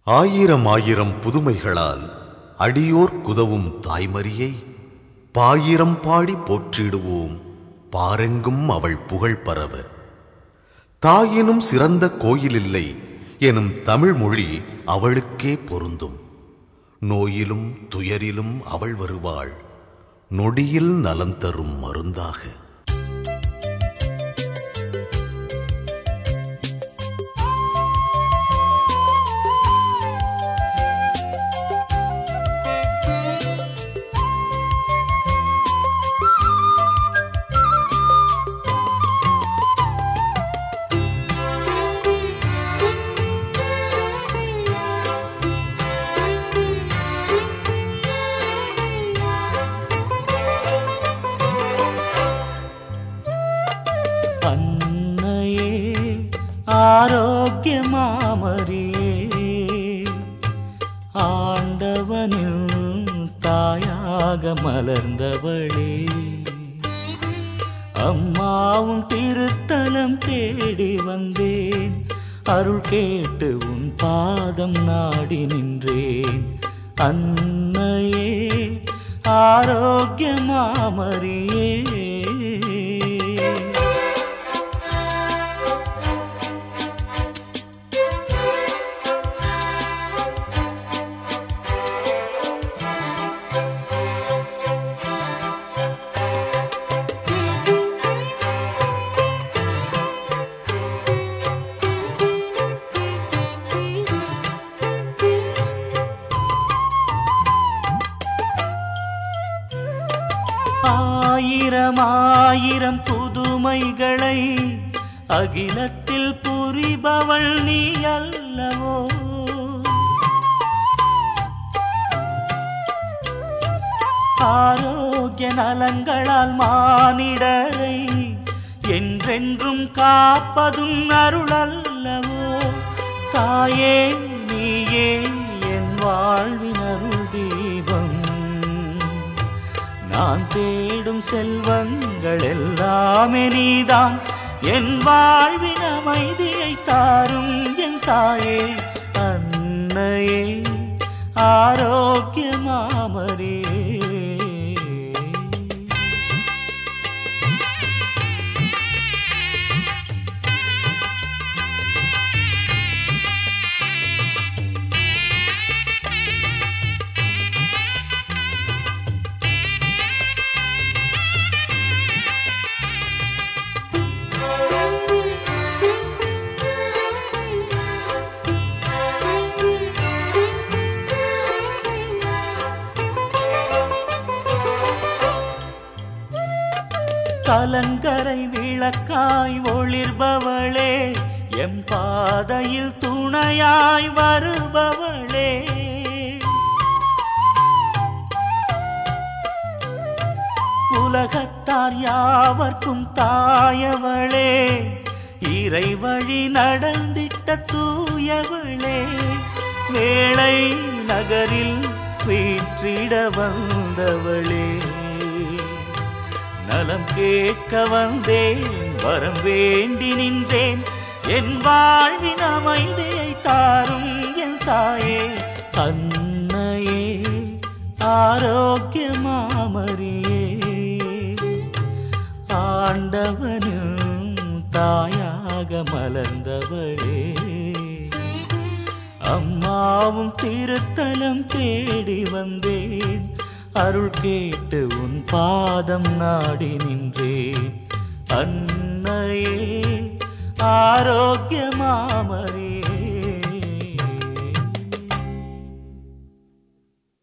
ஆயிரம் ஆயிரம் புதுமைகளால் அடியோர் குதவும் தாய்மரியை பாயிரம் பாடி போற்றிடுவோம் பாரெங்கும் அவள் புகழ் பரவ தாயினும் சிறந்த கோயிலில்லை எனும் தமிழ் மொழி அவளுக்கே பொருந்தும் நோயிலும் துயரிலும் அவள் வருவாள் நொடியில் நலம் தரும் மருந்தாக அன்னையே ஆரோக்கிய மாமரியே ஆண்டவனின் தாயாக மலர்ந்தவளே அம்மாவும் திருத்தலம் தேடி வந்தேன் அருள் கேட்டு உன் பாதம் நாடி நின்றேன் அன்னையே ஆரோக்கிய மாமரியே ஆயிரம் ஆயிரம் புதுமைகளை அகிலத்தில் புரிபவள் நீ அல்லவோ ஆரோக்கிய நலங்களால் மானிடரை என்றென்றும் காப்பதும் அருளல்லவோ தாயே நீயே என் வாழ்வின் அருள் தீபம் நான் தேடும் செல்வங்கள் எல்லாமே நீதான் என் வாழ்வின் அமைதியை தாரும் என் தாயே அன்னையே ஆரோக்கிய மாமரியே கலங்கரை விளக்காய் ஒளிர்பவளே எம் பாதையில் துணையாய் வருபவளே உலகத்தார் யாவர்க்கும் தாயவளே இறை வழி நடந்திட்ட தூயவளே வேளை நகரில் வீற்றிட வந்தவளே நலம் கேட்க வந்தேன் வரம் வேண்டி நின்றேன் என் வாழ்வின் அமைதியை தாரும் என் தாயே அன்னையே ஆரோக்கிய மாமரியே ஆண்டவனும் தாயாக மலர்ந்தவளே அம்மாவும் திருத்தலம் தேடி வந்தேன் அருள் கேட்டு உன் பாதம் நாடி நின்றேன் அன்னையே ஆரோக்கிய மாமரியே